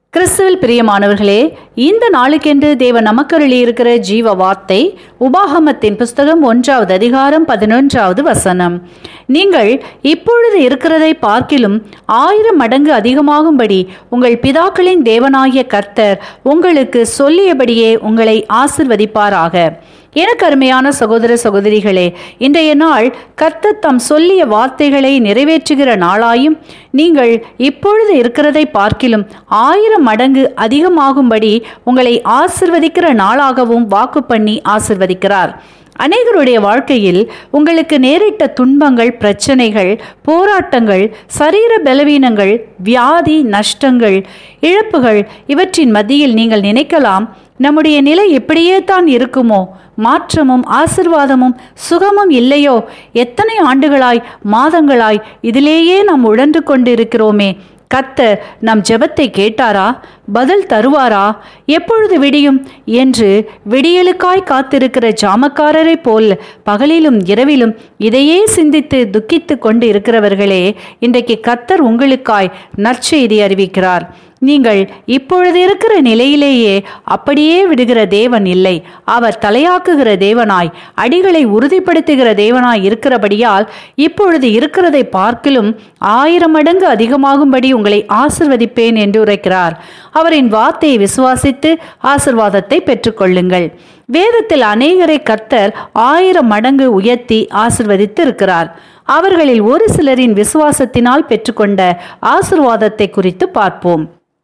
கிறிஸ்துவில் பிரியமானவர்களே இந்த நாளுக்கென்று தேவன் நமக்கருளி இருக்கிற ஜீவ வார்த்தை உபாகமத்தின் புஸ்தகம் ஒன்றாவது அதிகாரம் பதினொன்றாவது வசனம் நீங்கள் இப்பொழுது இருக்கிறதை பார்க்கிலும் ஆயிரம் மடங்கு அதிகமாகும்படி உங்கள் பிதாக்களின் தேவனாகிய கர்த்தர் உங்களுக்கு சொல்லியபடியே உங்களை ஆசிர்வதிப்பாராக எனக்கு அருமையான சகோதர சகோதரிகளே இன்றைய நாள் கர்த்தர் தம் சொல்லிய வார்த்தைகளை நிறைவேற்றுகிற நாளாயும் நீங்கள் இப்பொழுது இருக்கிறதை பார்க்கிலும் ஆயிரம் மடங்கு அதிகமாகும்படி உங்களை ஆசிர்வதிக்கிற நாளாகவும் வாக்கு பண்ணி ஆசிர்வதிக்கிறார் அநேகருடைய வாழ்க்கையில் உங்களுக்கு நேரிட்ட துன்பங்கள் பிரச்சனைகள் போராட்டங்கள் சரீர பலவீனங்கள் வியாதி நஷ்டங்கள் இழப்புகள் இவற்றின் மத்தியில் நீங்கள் நினைக்கலாம் நம்முடைய நிலை இப்படியே தான் இருக்குமோ மாற்றமும் ஆசிர்வாதமும் சுகமும் இல்லையோ எத்தனை ஆண்டுகளாய் மாதங்களாய் இதிலேயே நாம் உழன்று கொண்டிருக்கிறோமே கர்த்தர் நம் ஜெபத்தை கேட்டாரா பதில் தருவாரா எப்பொழுது விடியும் என்று விடியலுக்காய் காத்திருக்கிற ஜாமக்காரரைப் போல் பகலிலும் இரவிலும் இதையே சிந்தித்து துக்கித்து கொண்டு இருக்கிறவர்களே இன்றைக்கு கர்த்தர் உங்களுக்காய் நற்செய்தி அறிவிக்கிறார் நீங்கள் இப்பொழுது இருக்கிற நிலையிலேயே அப்படியே விடுகிற தேவன் இல்லை அவர் தலையாக்குகிற தேவனாய் அடிகளை உறுதிப்படுத்துகிற தேவனாய் இருக்கிறபடியால் இப்பொழுது இருக்கிறதை பார்க்கிலும் ஆயிரம் மடங்கு அதிகமாகும்படி உங்களை ஆசிர்வதிப்பேன் என்று உரைக்கிறார் அவரின் வார்த்தையை விசுவாசித்து ஆசிர்வாதத்தை பெற்றுக்கொள்ளுங்கள் வேதத்தில் அநேகரை கர்த்தர் ஆயிரம் மடங்கு உயர்த்தி ஆசிர்வதித்து இருக்கிறார் அவர்களில் ஒரு சிலரின் விசுவாசத்தினால் பெற்றுக்கொண்ட ஆசிர்வாதத்தை குறித்து பார்ப்போம்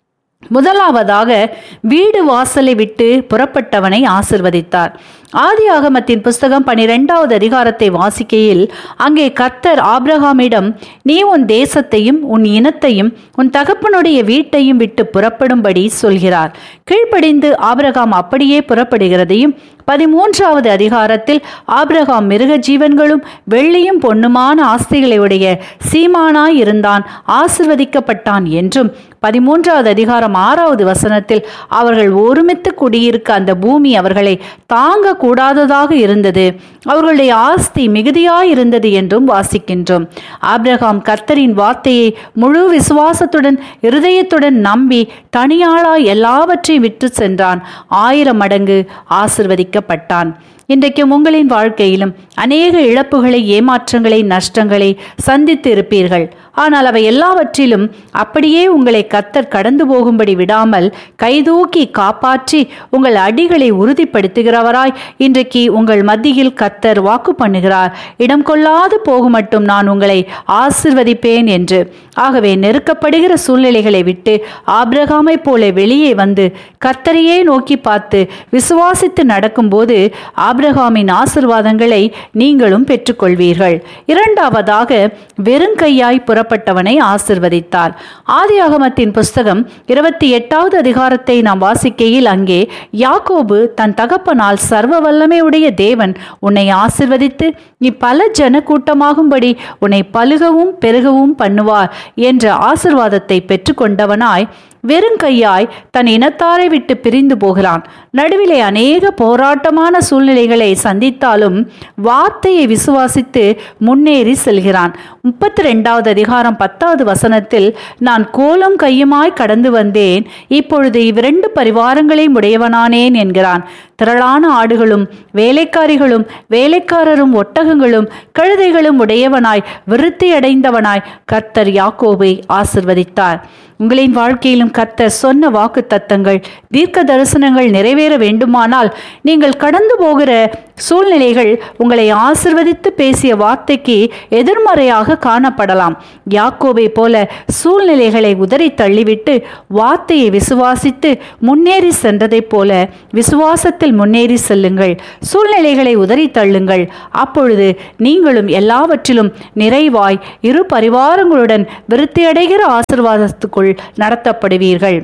முதலாவதாக வீடு வாசலை விட்டு புறப்பட்டவனை ஆசிர்வதித்தார் ஆதி ஆகமத்தின் புஸ்தகம் பனிரெண்டாவது அதிகாரத்தை வாசிக்கையில் அங்கே கர்த்தர் ஆப்ரஹாமிடம் நீ உன் தேசத்தையும் உன் இனத்தையும் உன் தகப்பனுடைய வீட்டையும் விட்டு புறப்படும்படி சொல்கிறார் கீழ்ப்படிந்து ஆபிரகாம் அப்படியே புறப்படுகிறதையும் பதிமூன்றாவது அதிகாரத்தில் ஆபிரகாம் மிருக ஜீவன்களும் வெள்ளியும் பொன்னுமான ஆஸ்திகளை உடைய சீமானாய் இருந்தான் ஆசிர்வதிக்கப்பட்டான் என்றும் பதிமூன்றாவது அதிகாரம் ஆறாவது வசனத்தில் அவர்கள் ஒருமித்து குடியிருக்க அந்த பூமி அவர்களை தாங்க கூடாததாக இருந்தது அவர்களுடைய ஆஸ்தி மிகுதியாய் இருந்தது என்றும் வாசிக்கின்றோம் ஆப்ரஹாம் கர்த்தரின் வார்த்தையை முழு விசுவாசத்துடன் இருதயத்துடன் நம்பி தனியாளாய் எல்லாவற்றையும் விட்டு சென்றான் ஆயிரம் மடங்கு ஆசிர்வதிக்கப்பட்டான் இன்றைக்கும் உங்களின் வாழ்க்கையிலும் அநேக இழப்புகளை ஏமாற்றங்களை நஷ்டங்களை சந்தித்து இருப்பீர்கள் ஆனால் அவை எல்லாவற்றிலும் அப்படியே உங்களை கத்தர் கடந்து போகும்படி விடாமல் கைதூக்கி காப்பாற்றி உங்கள் அடிகளை உறுதிப்படுத்துகிறவராய் இன்றைக்கு உங்கள் மத்தியில் கத்தர் வாக்கு பண்ணுகிறார் இடம் கொள்ளாது போகும் மட்டும் நான் உங்களை ஆசிர்வதிப்பேன் என்று ஆகவே நெருக்கப்படுகிற சூழ்நிலைகளை விட்டு ஆபிரகாமை போல வெளியே வந்து கர்த்தரையே நோக்கி பார்த்து விசுவாசித்து நடக்கும்போது ஆபிரகாமின் ஆசிர்வாதங்களை நீங்களும் பெற்றுக்கொள்வீர்கள் இரண்டாவதாக வெறுங்கையாய் புறப்பட்டவனை ஆசிர்வதித்தார் ஆதியாகமத்தின் புஸ்தகம் இருபத்தி எட்டாவது அதிகாரத்தை நாம் வாசிக்கையில் அங்கே யாக்கோபு தன் தகப்பனால் சர்வ வல்லமையுடைய தேவன் உன்னை ஆசிர்வதித்து நீ பல ஜன கூட்டமாகும்படி உன்னை பலுகவும் பெருகவும் பண்ணுவார் என்ற ஆசிர்வாதத்தை பெற்றுக்கொண்டவனாய் வெறுங்கையாய் தன் இனத்தாரை விட்டு பிரிந்து போகிறான் நடுவிலே அநேக போராட்டமான சூழ்நிலைகளை சந்தித்தாலும் வார்த்தையை விசுவாசித்து முன்னேறி செல்கிறான் முப்பத்தி ரெண்டாவது அதிகாரம் பத்தாவது வசனத்தில் நான் கோலம் கையுமாய் கடந்து வந்தேன் இப்பொழுது இவ்விரண்டு பரிவாரங்களையும் உடையவனானேன் என்கிறான் திரளான ஆடுகளும் வேலைக்காரிகளும் வேலைக்காரரும் ஒட்டகங்களும் கழுதைகளும் உடையவனாய் விருத்தி அடைந்தவனாய் கர்த்தர் யாக்கோவை ஆசிர்வதித்தார் உங்களின் வாழ்க்கையிலும் கர்த்தர் சொன்ன வாக்கு தத்தங்கள் தீர்க்க தரிசனங்கள் நிறைவேற வேண்டுமானால் நீங்கள் கடந்து போகிற சூழ்நிலைகள் உங்களை ஆசிர்வதித்து பேசிய வார்த்தைக்கு எதிர்மறையாக காணப்படலாம் யாக்கோபை போல சூழ்நிலைகளை உதறி தள்ளிவிட்டு வார்த்தையை விசுவாசித்து முன்னேறி சென்றதைப் போல விசுவாசத்தில் முன்னேறி செல்லுங்கள் சூழ்நிலைகளை உதறி தள்ளுங்கள் அப்பொழுது நீங்களும் எல்லாவற்றிலும் நிறைவாய் இரு பரிவாரங்களுடன் விருத்தியடைகிற ஆசிர்வாதத்துக்குள் நடத்தப்படுவீர்கள்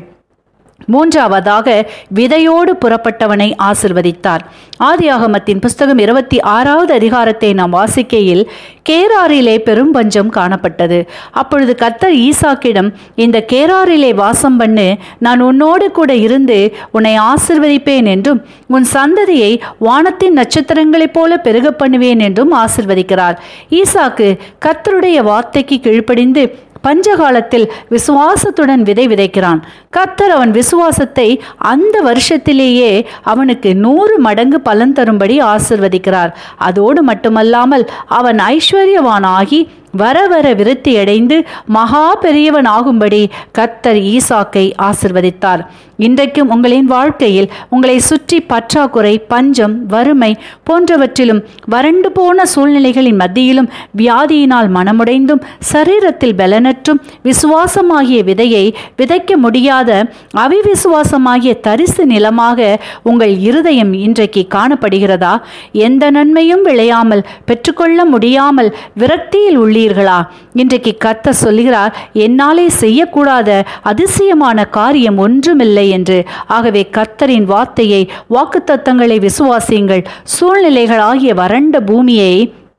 மூன்றாவதாக விதையோடு புறப்பட்டவனை ஆசிர்வதித்தார் ஆதியாகமத்தின் புஸ்தகம் இருபத்தி ஆறாவது அதிகாரத்தை நாம் வாசிக்கையில் கேராரிலே பெரும் பஞ்சம் காணப்பட்டது அப்பொழுது கர்த்தர் ஈசாக்கிடம் இந்த கேராரிலே வாசம் பண்ணு நான் உன்னோடு கூட இருந்து உன்னை ஆசிர்வதிப்பேன் என்றும் உன் சந்ததியை வானத்தின் நட்சத்திரங்களைப் போல பெருக பண்ணுவேன் என்றும் ஆசிர்வதிக்கிறார் ஈசாக்கு கர்த்தருடைய வார்த்தைக்கு கீழ்ப்படிந்து பஞ்சகாலத்தில் விசுவாசத்துடன் விதை விதைக்கிறான் கர்த்தர் அவன் விசுவாசத்தை அந்த வருஷத்திலேயே அவனுக்கு நூறு மடங்கு பலன் தரும்படி ஆசிர்வதிக்கிறார் அதோடு மட்டுமல்லாமல் அவன் ஐஸ்வர்யவானாகி வர வர விருத்தி அடைந்து மகா பெரியவன் ஆகும்படி கர்த்தர் ஈசாக்கை ஆசிர்வதித்தார் இன்றைக்கும் உங்களின் வாழ்க்கையில் உங்களை சுற்றி பற்றாக்குறை பஞ்சம் வறுமை போன்றவற்றிலும் வறண்டு போன சூழ்நிலைகளின் மத்தியிலும் வியாதியினால் மனமுடைந்தும் சரீரத்தில் பலனற்றும் விசுவாசமாகிய விதையை விதைக்க முடியாத அவிவிசுவாசமாகிய தரிசு நிலமாக உங்கள் இருதயம் இன்றைக்கு காணப்படுகிறதா எந்த நன்மையும் விளையாமல் பெற்றுக்கொள்ள முடியாமல் விரக்தியில் உள்ளீர்களா இன்றைக்கு கத்த சொல்லுகிறார் என்னாலே செய்யக்கூடாத அதிசயமான காரியம் ஒன்றுமில்லை என்று ஆகவே கர்த்தரின் வார்த்தையை வாக்குத்தத்தங்களை விசுவாசியுங்கள் சூழ்நிலைகளாகிய வறண்ட பூமியை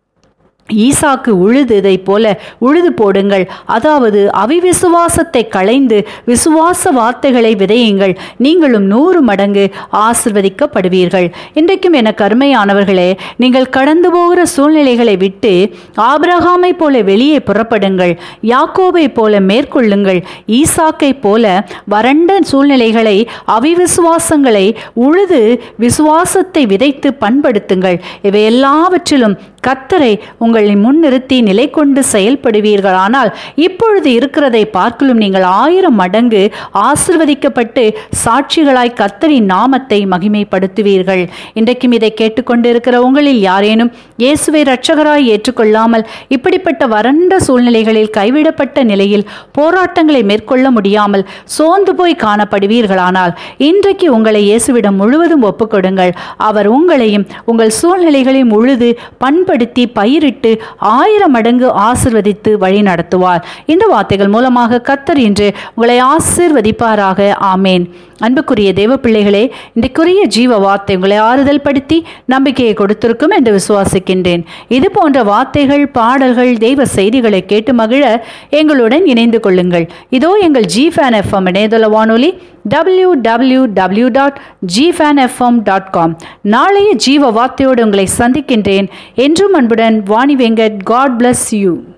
ஈசாக்கு உழுததை போல உழுது போடுங்கள் அதாவது அவிவிசுவாசத்தை களைந்து விசுவாச வார்த்தைகளை விதையுங்கள் நீங்களும் நூறு மடங்கு ஆசிர்வதிக்கப்படுவீர்கள் இன்றைக்கும் எனக்கு அருமையானவர்களே நீங்கள் கடந்து போகிற சூழ்நிலைகளை விட்டு ஆபிரகாமை போல வெளியே புறப்படுங்கள் யாக்கோபை போல மேற்கொள்ளுங்கள் ஈசாக்கை போல வறண்ட சூழ்நிலைகளை அவிவிசுவாசங்களை உழுது விசுவாசத்தை விதைத்து பண்படுத்துங்கள் இவை எல்லாவற்றிலும் கத்தரை உங்களை முன்னிறுத்தி நிலை கொண்டு செயல்படுவீர்களானால் இப்பொழுது இருக்கிறதை பார்க்கலும் நீங்கள் ஆயிரம் மடங்கு ஆசிர்வதிக்கப்பட்டு சாட்சிகளாய் கத்தரின் நாமத்தை மகிமைப்படுத்துவீர்கள் இன்றைக்கும் இதை கேட்டுக்கொண்டிருக்கிற உங்களில் யாரேனும் இயேசுவை இரட்சகராய் ஏற்றுக்கொள்ளாமல் இப்படிப்பட்ட வறண்ட சூழ்நிலைகளில் கைவிடப்பட்ட நிலையில் போராட்டங்களை மேற்கொள்ள முடியாமல் சோர்ந்து போய் காணப்படுவீர்களானால் இன்றைக்கு உங்களை இயேசுவிடம் முழுவதும் ஒப்புக்கொடுங்கள் அவர் உங்களையும் உங்கள் சூழ்நிலைகளையும் உழுது பண்படுத்தி பயிரிட்டு ஆயிரம் மடங்கு ஆசிர்வதித்து வழி நடத்துவார் இந்த வார்த்தைகள் மூலமாக கத்தர் இன்று உங்களை ஆசிர்வதிப்பாராக ஆமேன் அன்புக்குரிய தேவ பிள்ளைகளே இன்றைக்குரிய ஜீவ வார்த்தை உங்களை ஆறுதல் படுத்தி நம்பிக்கையை கொடுத்திருக்கும் என்று விசுவாசிக்கின்றேன் இது போன்ற வார்த்தைகள் பாடல்கள் தெய்வ செய்திகளை கேட்டு மகிழ எங்களுடன் இணைந்து கொள்ளுங்கள் இதோ எங்கள் ஜி ஃபேன் எஃப்எம் இணையதள வானொலி W W W dot gfan FM dot com நாளைய ஜீவ வார்த்தையோடு உங்களை சந்திக்கின்றேன் என்றும் அன்புடன் Vani Venkat god bless you